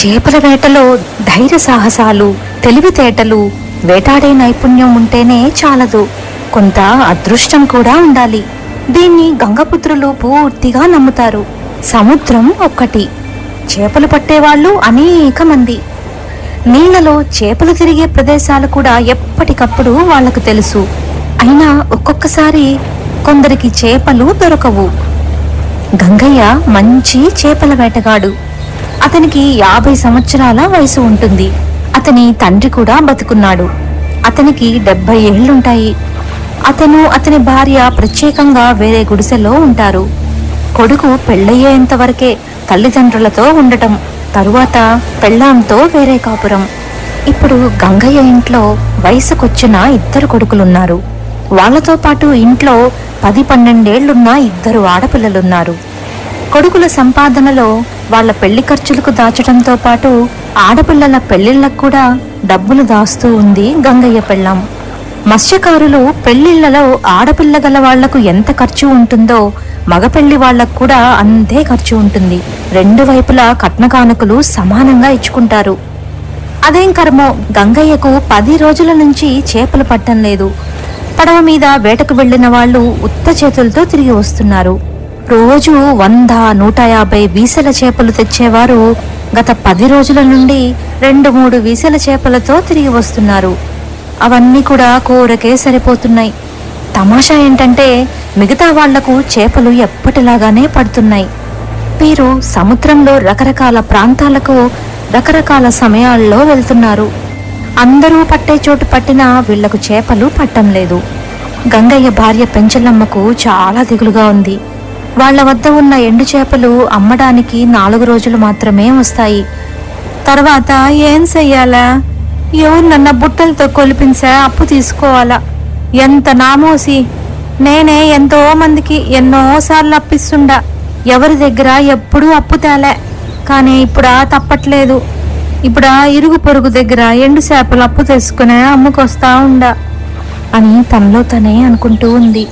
చేపల వేటలో ధైర్య సాహసాలు తెలివితేటలు వేటాడే నైపుణ్యం ఉంటేనే చాలదు కొంత అదృష్టం కూడా ఉండాలి దీన్ని గంగపుత్రులు పూర్తిగా నమ్ముతారు సముద్రం ఒక్కటి చేపలు పట్టేవాళ్ళు అనేక మంది నీళ్లలో చేపలు తిరిగే ప్రదేశాలు కూడా ఎప్పటికప్పుడు వాళ్లకు తెలుసు అయినా ఒక్కొక్కసారి కొందరికి చేపలు దొరకవు గంగయ్య మంచి చేపల వేటగాడు అతనికి యాభై సంవత్సరాల వయసు ఉంటుంది అతని తండ్రి కూడా బతుకున్నాడు అతనికి డెబ్బై ఏళ్లుంటాయి అతను అతని భార్య ప్రత్యేకంగా వేరే గుడిసెలో ఉంటారు కొడుకు పెళ్ళయ్యేంత వరకే తల్లిదండ్రులతో ఉండటం తరువాత పెళ్ళాంతో వేరే కాపురం ఇప్పుడు గంగయ్య ఇంట్లో వయసుకొచ్చిన ఇద్దరు కొడుకులున్నారు వాళ్ళతో పాటు ఇంట్లో పది పన్నెండేళ్లున్న ఇద్దరు ఆడపిల్లలున్నారు కొడుకుల సంపాదనలో వాళ్ళ పెళ్లి ఖర్చులకు దాచడంతో పాటు ఆడపిల్లల పెళ్లిళ్లకు కూడా డబ్బులు దాస్తూ ఉంది గంగయ్య పెళ్ళాం మత్స్యకారులు పెళ్లిళ్లలో ఆడపిల్ల గల వాళ్లకు ఎంత ఖర్చు ఉంటుందో మగ పెళ్లి వాళ్లకు కూడా అంతే ఖర్చు ఉంటుంది రెండు వైపులా కట్న కానుకలు సమానంగా ఇచ్చుకుంటారు అదేం కర్మో గంగయ్యకు పది రోజుల నుంచి చేపలు పట్టం లేదు పడవ మీద వేటకు వెళ్లిన వాళ్ళు ఉత్త చేతులతో తిరిగి వస్తున్నారు రోజు వంద నూట యాభై వీసల చేపలు తెచ్చేవారు గత పది రోజుల నుండి రెండు మూడు వీసల చేపలతో తిరిగి వస్తున్నారు అవన్నీ కూడా కూరకే సరిపోతున్నాయి తమాషా ఏంటంటే మిగతా వాళ్లకు చేపలు ఎప్పటిలాగానే పడుతున్నాయి వీరు సముద్రంలో రకరకాల ప్రాంతాలకు రకరకాల సమయాల్లో వెళ్తున్నారు అందరూ పట్టే చోటు పట్టినా వీళ్లకు చేపలు పట్టం లేదు గంగయ్య భార్య పెంచలమ్మకు చాలా దిగులుగా ఉంది వాళ్ళ వద్ద ఉన్న ఎండు చేపలు అమ్మడానికి నాలుగు రోజులు మాత్రమే వస్తాయి తర్వాత ఏం చెయ్యాలా ఎవరినన్న బుట్టలతో కొలిపించా అప్పు తీసుకోవాలా ఎంత నామోసి నేనే ఎంతో మందికి ఎన్నోసార్లు అప్పిస్తుండా ఎవరి దగ్గర ఎప్పుడూ అప్పు తేలే కానీ ఇప్పుడా తప్పట్లేదు ఇప్పుడా ఇరుగు పొరుగు దగ్గర ఎండు చేపలు అప్పు తెచ్చుకునే అమ్ముకొస్తా ఉండా అని తనలో తనే అనుకుంటూ ఉంది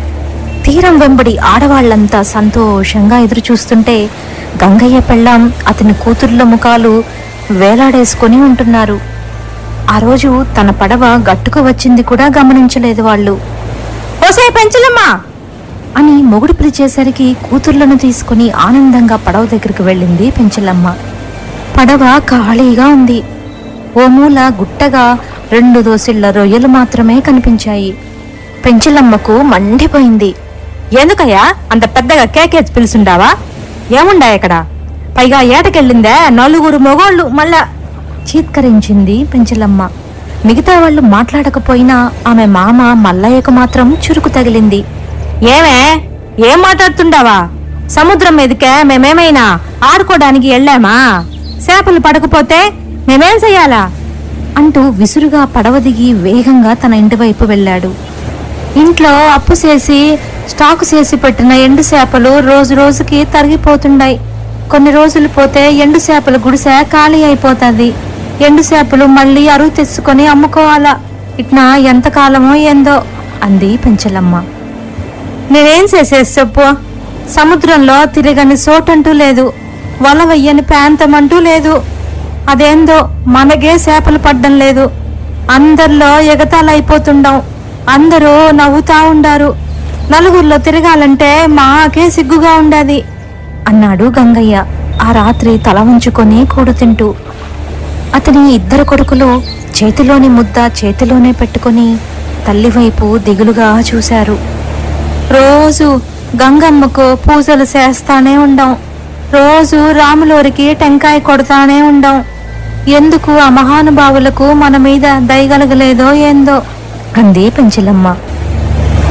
తీరం వెంబడి ఆడవాళ్లంతా సంతోషంగా ఎదురు చూస్తుంటే గంగయ్య పెళ్ళాం అతని కూతుర్ల ముఖాలు వేలాడేసుకొని ఉంటున్నారు ఆ రోజు తన పడవ గట్టుకు వచ్చింది కూడా గమనించలేదు వాళ్ళు ఓసే పెంచలమ్మా అని మొగుడు పిలిచేసరికి కూతుర్లను తీసుకుని ఆనందంగా పడవ దగ్గరికి వెళ్ళింది పెంచలమ్మ పడవ ఖాళీగా ఉంది ఓ మూల గుట్టగా రెండు దోసిళ్ల రొయ్యలు మాత్రమే కనిపించాయి పెంచలమ్మకు మండిపోయింది ఎందుకయ్యా అంత పెద్దగా కేకేసి పిలుచుండావా ఏముండా ఇక్కడ పైగా ఏటకెళ్ళిందే నలుగురు మొగోళ్ళు మళ్ళా చీత్కరించింది పెంచలమ్మ మిగతా వాళ్ళు మాట్లాడకపోయినా ఆమె మామ మల్లయ్యకు మాత్రం చురుకు తగిలింది ఏమే ఏం మాట్లాడుతుండావా సముద్రం మీదకే మేమేమైనా ఆడుకోవడానికి వెళ్ళామా చేపలు పడకపోతే మేమేం చెయ్యాలా అంటూ విసురుగా పడవ దిగి వేగంగా తన ఇంటి వైపు వెళ్ళాడు ఇంట్లో అప్పు చేసి స్టాకు చేసి పెట్టిన ఎండు చేపలు రోజు రోజుకి తరిగిపోతుండాయి కొన్ని రోజులు పోతే ఎండు చేపల గుడిసె ఖాళీ అయిపోతుంది ఎండు చేపలు మళ్ళీ అరువు తెచ్చుకొని అమ్ముకోవాలా ఇట్నా ఎంతకాలమో ఏందో అంది పెంచలమ్మ నేనేం చేసేది చెప్పు సముద్రంలో తిరగని చోటంటూ లేదు వల వెయ్యని ప్రాంతం అంటూ లేదు అదేందో మనకే చేపలు పడ్డం లేదు అందరిలో ఎగతాళైపోతుండం అందరూ నవ్వుతా ఉండారు నలుగురిలో తిరగాలంటే మాకే సిగ్గుగా ఉండాది అన్నాడు గంగయ్య ఆ రాత్రి తల ఉంచుకొని కూడు తింటూ అతని ఇద్దరు కొడుకులు చేతిలోని ముద్ద చేతిలోనే పెట్టుకొని తల్లి వైపు దిగులుగా చూశారు రోజు గంగమ్మకు పూజలు చేస్తానే ఉండం రోజు రాములోరికి టెంకాయ కొడతానే ఉండం ఎందుకు ఆ మహానుభావులకు మన మీద దయగలగలేదో ఏందో అంది పెంచలమ్మ